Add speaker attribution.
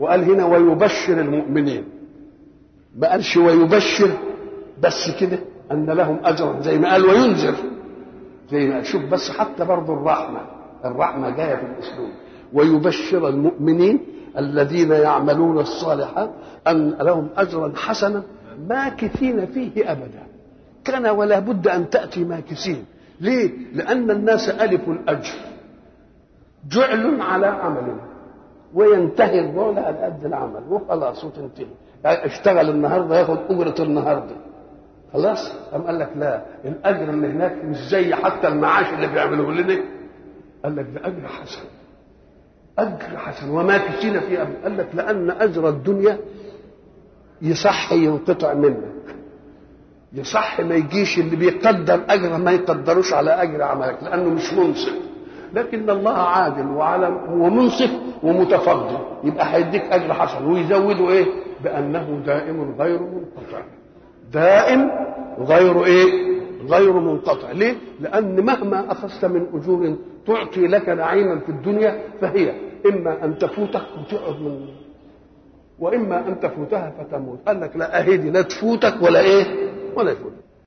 Speaker 1: وقال هنا ويبشر المؤمنين ما قالش ويبشر بس كده ان لهم اجرا زي ما قال وينذر زي ما شوف بس حتى برضه الرحمه الرحمه جايه في الاسلوب ويبشر المؤمنين الذين يعملون الصالحات ان لهم اجرا حسنا ماكثين فيه ابدا كان ولا بد ان تاتي ماكثين ليه لان الناس الفوا الاجر جعل على عمل وينتهي الرول على قد العمل وخلاص وتنتهي اشتغل النهارده ياخد اجره النهارده خلاص قام قال لك لا الاجر اللي هناك مش زي حتى المعاش اللي بيعملوه لنا قال لك ده اجر حسن اجر حسن وما كسينا فيه أبدا قال لك لان اجر الدنيا يصح ينقطع منك يصح ما يجيش اللي بيقدر اجر ما يقدروش على اجر عملك لانه مش منصف لكن الله عادل وعلم ومنصف ومتفضل يبقى هيديك اجر حسن ويزوده ايه بانه دائم غير منقطع دائم غير ايه غير منقطع ليه لان مهما اخذت من اجور تعطي لك نعيما في الدنيا فهي اما ان تفوتك وتقعد من واما ان تفوتها فتموت قال لك لا اهدي لا تفوتك ولا ايه ولا يفوت